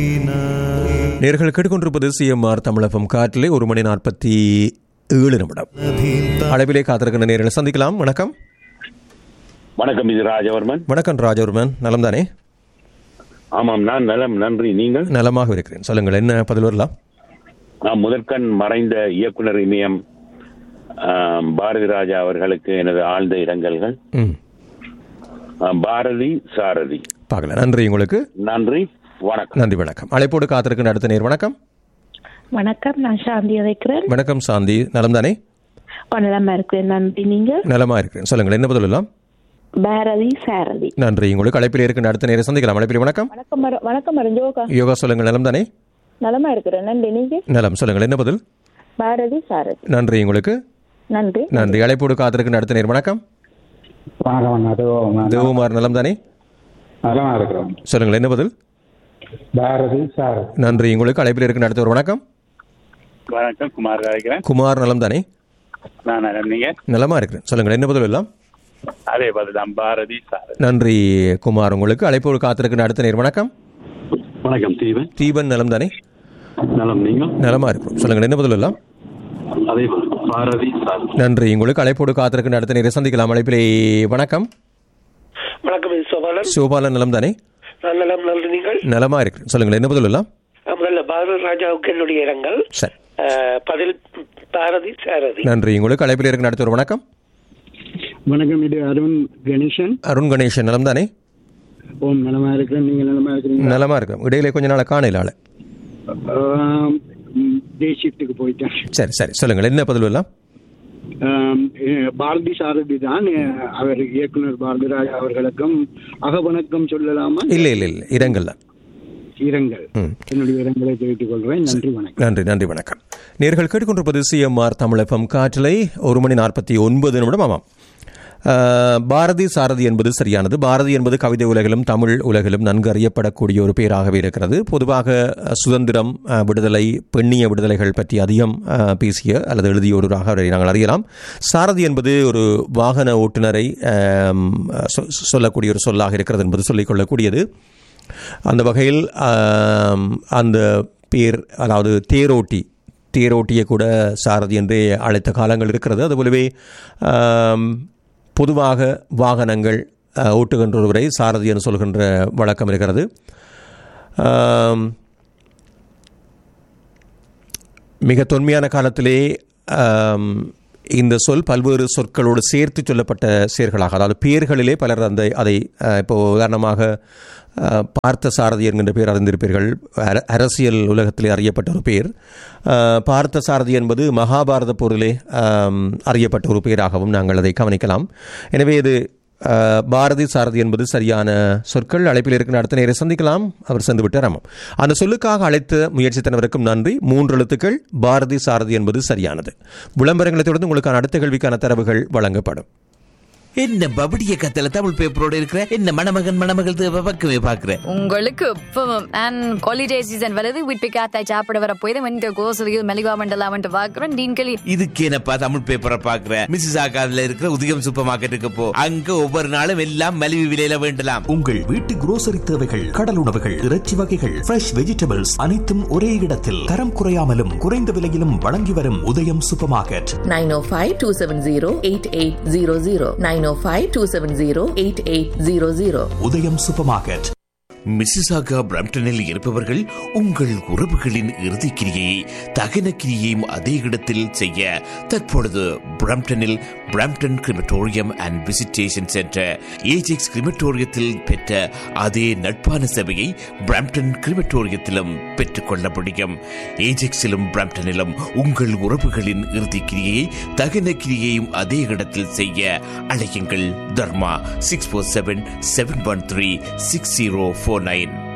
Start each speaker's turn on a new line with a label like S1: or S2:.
S1: நேர்கள் கேட்டுக்கொண்டிருப்பது சிஎம்ஆர் தமிழகம் காற்றிலே ஒரு மணி நாற்பத்தி ஏழு நிமிடம் அளவிலே காத்திருக்கின்ற நேரில் சந்திக்கலாம் வணக்கம்
S2: வணக்கம் இது ராஜவர்மன்
S1: வணக்கம் ராஜவர்மன் நலம் தானே
S2: ஆமாம் நான் நலம் நன்றி நீங்கள்
S1: நலமாக இருக்கிறேன் சொல்லுங்கள் என்ன பதில் வரலாம்
S2: நான் முதற்கண் மறைந்த இயக்குனர் இமயம் ஆம், பாரதி ராஜா அவர்களுக்கு எனது ஆழ்ந்த இரங்கல்கள்
S1: ம்
S2: ஆம், பாரதி சாரதி
S1: பார்க்கல நன்றி உங்களுக்கு
S2: நன்றி வணக்கம்
S1: நன்றி வணக்கம் அழைப்போடு காத்திருக்கின்ற அடுத்த நேர் வணக்கம்
S3: வணக்கம் நான் சாந்தி அழைக்கிறேன்
S1: வணக்கம் சாந்தி நலம் தானே
S3: நலமா இருக்கிறேன் நன்றி நீங்க
S1: நலமா இருக்கிறேன் சொல்லுங்கள் என்ன பதில் வரலாம்
S3: பாரதி சாரதி
S1: நன்றி உங்களுக்கு அழைப்பில் இருக்கின்ற அடுத்த நேரம் சந்திக்கலாம் அழைப்பில் வணக்கம்
S3: வணக்கம் மர- வணக்கம் மரஞ்சோகா
S1: யோகா சொல்லுங்கள் நலம் தானே
S3: நலமா இருக்கிறேன் நன்றி நீங்க
S1: நலம் சொல்லுங்கள் என்ன பதில்
S3: பாரதி சாரதி
S1: நன்றி உங்களுக்கு
S3: நன்றி
S1: நன்றி அழைப்போடு காத்திருக்கின்ற அடுத்த நேர் வணக்கம்
S4: வணக்கம் அதுவும்
S1: தேவகுமார் நலம் தானே
S4: நலமா இருக்கிறோம்
S1: சொல்லுங்கள் என்ன பதில்
S4: பாரதி சாரதி
S1: நன்றி உங்களுக்கு அழைப்பில் இருக்கின்ற அடுத்த ஒரு வணக்கம்
S5: வணக்கம் குமார் அழைக்கிறேன்
S1: குமார் நலம் தானே
S5: நான் நலம் நீங்க
S1: நலமா இருக்கிறேன் சொல்லுங்கள் என்ன பதில் எல்லாம்
S5: அதே பதில் பாரதி சார்
S1: நன்றி குமார் உங்களுக்கு அழைப்போடு காத்திருக்கின்ற அடுத்த நேர் வணக்கம்
S6: வணக்கம் தீவன்
S1: தீபன் நலம் தானே
S6: நலம் நீங்கள்
S1: நலமா இருக்கிறோம் சொல்லுங்கள் என்ன பதில் எல்லாம்
S6: அதே போல பாரதி சார்
S1: நன்றி உங்களுக்கு அழைப்போடு காத்திருக்கின்ற அடுத்த நேரை சந்திக்கலாம் அழைப்பிலே வணக்கம்
S7: வணக்கம் இது சோபாலன்
S1: சிவபாலன் நலம் தானே
S7: நான் நலம் நன்றி நீங்கள்
S1: நலமா இருக்கிறேன் சொல்லுங்கள் என்ன பதில் எல்லாம்
S7: முதல்ல பாரத ராஜாவுக்கு என்னுடைய இரங்கல்
S1: சரி
S7: அஹ், பதில் பாரதி சாரதி
S1: நன்றி உங்களுக்கு அழைப்பில் இருக்கின்ற அடுத்த ஒரு வணக்கம்
S4: வணக்கம் இது அருண் கணேசன்
S1: அருண் கணேசன் நலம் தானே
S4: ஓம் நலமா இருக்கிறேன் நீங்க நலமா இருக்கிறீங்க
S1: நலமா இருக்கிறோம் இடையிலே கொஞ்ச நாள் காணையில் ஆளு
S4: டே ஷிஃப்ட்டுக்கு போயிட்டேன்
S1: சரி சரி சொல்லுங்கள் என்ன பதில் எல்லாம்
S4: ஆம், அஹ், பாரதி சாரதி தான் அஹ், அவர் இயக்குனர் பாரதி ராஜா அவர்களுக்கும் அகவணக்கம் சொல்லலாமா
S1: இல்லை இல்லை இல்லை இரங்கல் தான்
S4: இரங்கல்
S1: ம்.
S4: என்னுடைய இரங்கலை தெரிவித்துக் கொள்கிறேன் நன்றி வணக்கம்
S1: நன்றி நன்றி வணக்கம் நேர்கள் கேட்டுக்கொண்டிருப்பது சிஎம்ஆர் தமிழகம் காற்றலை ஒரு மணி நாற்பத்தி ஒன்பது நிமிடம் ஆமாம் அஹ், பாரதி சாரதி என்பது சரியானது பாரதி என்பது கவிதை உலகிலும் தமிழ் உலகிலும் நன்கு அறியப்படக்கூடிய ஒரு பேராகவே இருக்கிறது பொதுவாக அஹ், சுதந்திரம் அஹ், விடுதலை பெண்ணிய விடுதலைகள் பற்றி அதிகம் அஹ், பேசிய அல்லது எழுதிய ஒருவராக அவரை நாங்கள் அறியலாம் சாரதி என்பது ஒரு வாகன ஓட்டுநரை அஹ், சொ- சொல்லக்கூடிய ஒரு சொல்லாக இருக்கிறது என்பது சொல்லிக்கொள்ளக்கூடியது அந்த வகையில் ஆம், அந்த பேர் அதாவது தேரோட்டி தேரோட்டியை கூட சாரதி என்றே அழைத்த காலங்கள் இருக்கிறது அதுபோலவே ஆம், பொதுவாக வாகனங்கள் அ, ஓட்டுகின்ற ஒருவரை சாரதி என்று சொல்கின்ற வழக்கம் இருக்கிறது ஆம், மிக தொன்மையான காலத்திலே ஆம், இந்த சொல் பல்வேறு சொற்களோடு சேர்த்து சொல்லப்பட்ட செயல்களாக அதாவது பெயர்களிலே பலர் அந்த அதை அஹ், இப்போ உதாரணமாக அஹ், பார்த்த சாரதி என்கின்ற பெயர் அறிந்திருப்பீர்கள் அர- அரசியல் உலகத்திலே அறியப்பட்ட ஒரு பெயர் அஹ், பார்த்த சாரதி என்பது மகாபாரத போரிலே ஆம், அறியப்பட்ட ஒரு பெயராகவும் நாங்கள் அதை கவனிக்கலாம் எனவே இது அஹ், பாரதி சாரதி என்பது சரியான சொற்கள் அழைப்பில் இருக்கிற அடுத்த நேரை சந்திக்கலாம் அவர் சென்று விட்டார் ஆமாம் அந்த சொல்லுக்காக அழைத்த முயற்சித்தனவருக்கும் நன்றி மூன்று எழுத்துக்கள் பாரதி சாரதி என்பது சரியானது விளம்பரங்களை தொடர்ந்து உங்களுக்கான அடுத்த கேள்விக்கான தரவுகள் வழங்கப்படும்
S8: என்ன பபடிய கத்தல தமிழ் பேப்பரோட இருக்கிற என்ன மணமகன் மணமகள் தேவை பக்கமே பாக்குற
S9: உங்களுக்கு இப்பவும் அண்ட் ஹாலிடே சீசன் வருது வீட்டு காத்தாய் சாப்பிட வர போய் இந்த கோசலியில் மெலிவா மண்டலாம் பாக்குறேன் டீன்களி
S8: இதுக்கு என்னப்பா தமிழ் பேப்பரை பாக்குற மிஸ்ஸஸ் ஆகாதுல இருக்கிற உதயம் சூப்பர் மார்க்கெட்டுக்கு போ அங்க ஒவ்வொரு நாளும் எல்லாம் மலிவு விலையில வேண்டலாம்
S10: உங்கள் வீட்டு grocery தேவைகள் கடல் உணவுகள் இறைச்சி வகைகள் ஃப்ரெஷ் வெஜிடபிள்ஸ் அனைத்தும் ஒரே இடத்தில் தரம் குறையாமலும் குறைந்த விலையிலும் வழங்கி வரும் உதயம் சூப்பர் மார்க்கெட்
S11: 905-270-8800 905-270-8800
S10: உதயம் சூப்பர் மார்க்கெட்
S8: மிஸ்ஸிசாகா பிரம்டனில் இருப்பவர்கள் உங்கள் உறவுகளின் இறுதிக் கிரியை தகன கிரியையும் அதே இடத்தில் செய்ய தற்பொழுது பிரம்டனில் Brampton crematorium and visitation centre Ajax கிரிமட்டோரியத்தில் பெற்ற அதே நட்பான சேவையை பிரம்டன் கிரிமட்டோரியத்திலும் பெற்றுக்கொள்ள முடியும் ஏஜெக்ஸிலும் பிரம்டனிலும் உங்கள் உறவுகளின் இறுதிக் கிரியையை தகன கிரியையும் அதே இடத்தில் செய்ய அழையுங்கள் Dharma six four seven seven one three six zero four nine